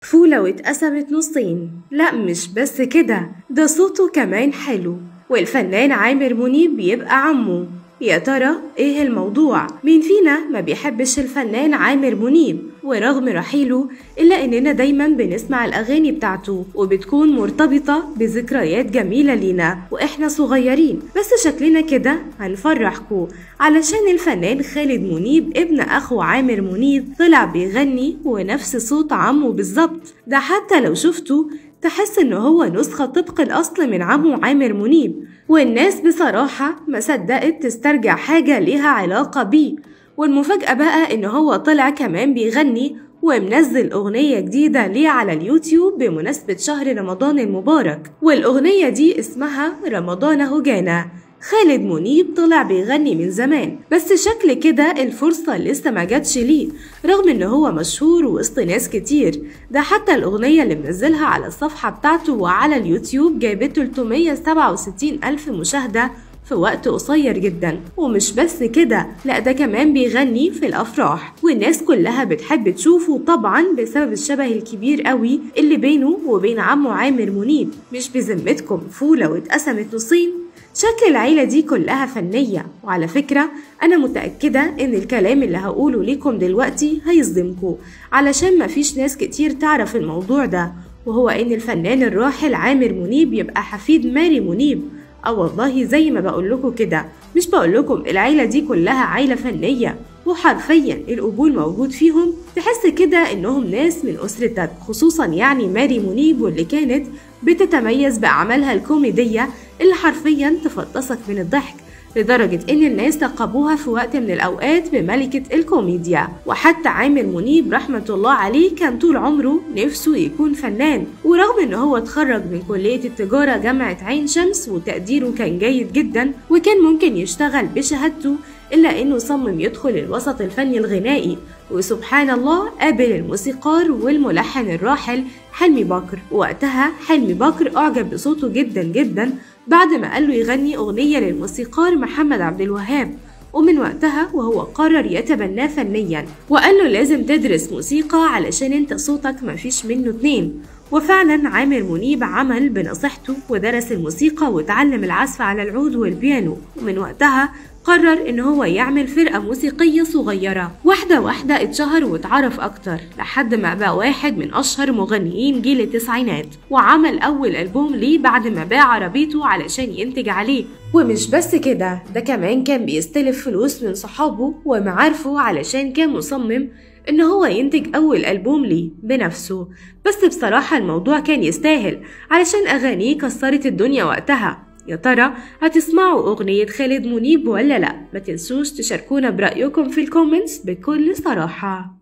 فولة واتقسمت نصين لا مش بس كده ده صوته كمان حلو والفنان عامر منيب بيبقى عمه يا ترى ايه الموضوع مين فينا ما بيحبش الفنان عامر منيب ورغم رحيله إلا إننا دايما بنسمع الأغاني بتاعته وبتكون مرتبطة بذكريات جميلة لينا وإحنا صغيرين بس شكلنا كده هنفرحكوا علشان الفنان خالد منيب ابن أخو عامر منيب طلع بيغني ونفس صوت عمه بالظبط ده حتى لو شفته تحس إن هو نسخة طبق الأصل من عمه عامر منيب والناس بصراحة ما صدقت تسترجع حاجة ليها علاقة بيه والمفاجأة بقى إن هو طلع كمان بيغني ومنزل أغنية جديدة ليه على اليوتيوب بمناسبة شهر رمضان المبارك والأغنية دي اسمها رمضان هجانا خالد منيب طلع بيغني من زمان بس شكل كده الفرصة لسه ما جاتش ليه رغم ان هو مشهور وسط ناس كتير ده حتى الأغنية اللي منزلها على الصفحة بتاعته وعلى اليوتيوب جابت 367 ألف مشاهدة في وقت قصير جدا ومش بس كده لا ده كمان بيغني في الافراح والناس كلها بتحب تشوفه طبعا بسبب الشبه الكبير قوي اللي بينه وبين عمه عامر منيب مش بذمتكم فوله واتقسمت نصين شكل العيلة دي كلها فنية وعلى فكرة أنا متأكدة إن الكلام اللي هقوله ليكم دلوقتي هيصدمكم علشان مفيش ناس كتير تعرف الموضوع ده وهو إن الفنان الراحل عامر منيب يبقى حفيد ماري منيب اه والله زي ما بقول لكم كده مش بقول لكم العيله دي كلها عيله فنيه وحرفيا القبول موجود فيهم تحس كده انهم ناس من اسرتك خصوصا يعني ماري منيب واللي كانت بتتميز باعمالها الكوميديه اللي حرفيا تفطسك من الضحك لدرجة إن الناس لقبوها في وقت من الأوقات بملكة الكوميديا وحتى عامر منيب رحمة الله عليه كان طول عمره نفسه يكون فنان ورغم إن هو اتخرج من كلية التجارة جامعة عين شمس وتقديره كان جيد جدا وكان ممكن يشتغل بشهادته إلا إنه صمم يدخل الوسط الفني الغنائي وسبحان الله قابل الموسيقار والملحن الراحل حلمي بكر وقتها حلمي بكر أعجب بصوته جدا جدا بعد ما قال له يغني أغنية للموسيقار محمد عبد الوهاب ومن وقتها وهو قرر يتبناه فنيا وقال له لازم تدرس موسيقى علشان انت صوتك مفيش منه اتنين وفعلا عامر منيب عمل بنصيحته ودرس الموسيقى وتعلم العزف على العود والبيانو ومن وقتها قرر ان هو يعمل فرقة موسيقية صغيرة واحدة واحدة اتشهر واتعرف اكتر لحد ما بقى واحد من اشهر مغنيين جيل التسعينات وعمل اول البوم ليه بعد ما باع عربيته علشان ينتج عليه ومش بس كده ده كمان كان بيستلف فلوس من صحابه ومعارفه علشان كان مصمم ان هو ينتج اول البوم ليه بنفسه بس بصراحة الموضوع كان يستاهل علشان اغانيه كسرت الدنيا وقتها يا ترى هتسمعوا أغنية خالد منيب ولا لأ؟ ما تنسوش تشاركونا برأيكم في الكومنتس بكل صراحة